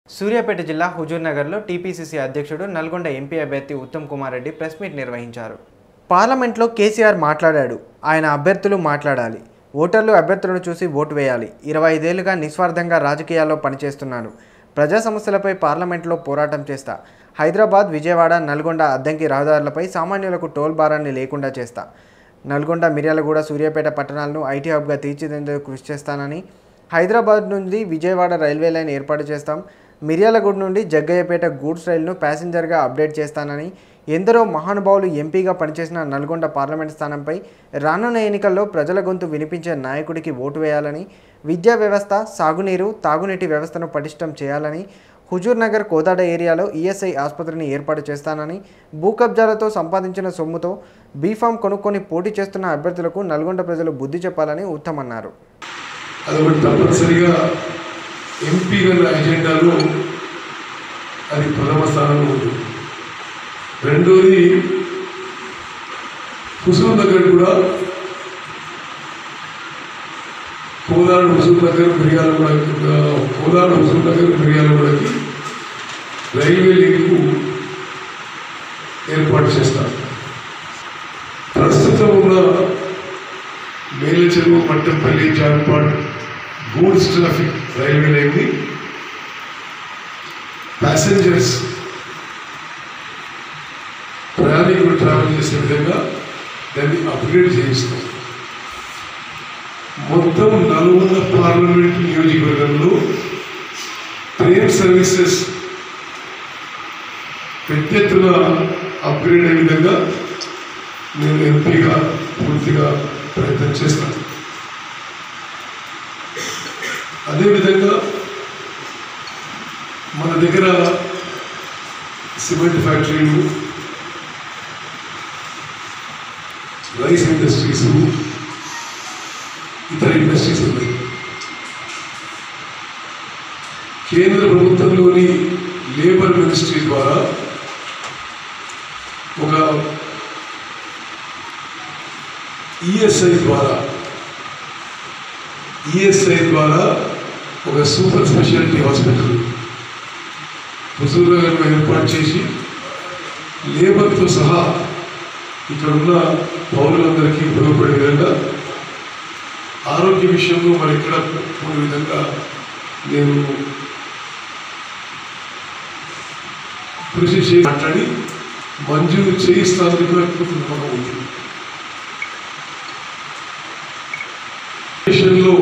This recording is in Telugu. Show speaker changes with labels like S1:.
S1: సూర్యాపేట జిల్లా హుజూర్నగర్లో టీపీసీసీ అధ్యక్షుడు నల్గొండ ఎంపీ అభ్యర్థి ఉత్తమ్ కుమార్ రెడ్డి ప్రెస్ మీట్ నిర్వహించారు పార్లమెంట్లో కేసీఆర్ మాట్లాడాడు ఆయన అభ్యర్థులు మాట్లాడాలి ఓటర్లు అభ్యర్థులను చూసి ఓటు వేయాలి ఇరవై ఐదేళ్లుగా నిస్వార్థంగా రాజకీయాల్లో పనిచేస్తున్నాను ప్రజా సమస్యలపై పార్లమెంట్లో పోరాటం చేస్తా హైదరాబాద్ విజయవాడ నల్గొండ అద్దంకి రహదారులపై సామాన్యులకు టోల్ భారాన్ని లేకుండా చేస్తా నల్గొండ మిర్యాలగూడ సూర్యాపేట పట్టణాలను ఐటీ హబ్గా తీర్చిదిద్దేందుకు కృషి చేస్తానని హైదరాబాద్ నుండి విజయవాడ రైల్వే లైన్ ఏర్పాటు చేస్తాం మిర్యాలగూడ నుండి జగ్గయ్యపేట గూడ్స్ రైలును ప్యాసింజర్గా అప్డేట్ చేస్తానని ఎందరో మహానుభావులు ఎంపీగా పనిచేసిన నల్గొండ పార్లమెంట్ స్థానంపై రానున్న ఎన్నికల్లో ప్రజల గొంతు వినిపించే నాయకుడికి ఓటు వేయాలని విద్యా వ్యవస్థ సాగునీరు తాగునీటి వ్యవస్థను పటిష్టం చేయాలని హుజూర్ నగర్ కోదాడ ఏరియాలో ఈఎస్ఐ ఆసుపత్రిని ఏర్పాటు చేస్తానని భూ కబ్జాలతో సంపాదించిన సొమ్ముతో బీఫామ్ కొనుక్కొని పోటీ చేస్తున్న అభ్యర్థులకు నల్గొండ ప్రజలు బుద్ధి చెప్పాలని ఉత్తమన్నారు
S2: అదొకటి తప్పనిసరిగా ఎంపీల ఎజెండాలో అది ప్రథమ స్థానంలో ఉంది రెండోది హుసూర్ నగర్ కూడా కోదాడు హుసూర్ నగర్ మిర్యాలగూడ కోదాడు హుసూర్ నగర్ మిర్యాలగూడకి రైల్వే లింకు ఏర్పాటు చేస్తారు ప్రస్తుతం ఉన్న Mellacheruvu Mattampally Janpahad goods traffic railway లైన్ని ప్యాసింజర్స్ ప్రయాణికులు ట్రావెల్ చేసే విధంగా దాన్ని అప్గ్రేడ్ చేయిస్తాం మొత్తం నల్గొండ పార్లమెంట్ నియోజకవర్గంలో ట్రైన్ సర్వీసెస్ పెద్ద ఎత్తున అప్గ్రేడ్ అయ్యే విధంగా నేను ఎంపీగా పూర్తిగా ప్రయత్నం చేస్తాను అదేవిధంగా మన దగ్గర సిమెంట్ ఫ్యాక్టరీలు రైస్ ఇండస్ట్రీస్ ఇతర ఇండస్ట్రీస్ ఉన్నాయి కేంద్ర ప్రభుత్వంలోని లేబర్ మినిస్ట్రీ ద్వారా ఒక ఈఎస్ఐ ద్వారా ఈఎస్ఐ ద్వారా ఒక సూపర్ స్పెషాలిటీ హాస్పిటల్ హుజూర్నగర్లో ఏర్పాటు చేసి లేబర్తో సహా ఇక్కడ ఉన్న పౌరులందరికీ ఉపయోగపడే విధంగా ఆరోగ్య విషయంలో మరి ఎక్కడ పోయే విధంగా నేను కృషి చేసి మాట్లాడి మంజూరు చేయిస్తానని కూడా నమ్మకం ఉంది దేశంలో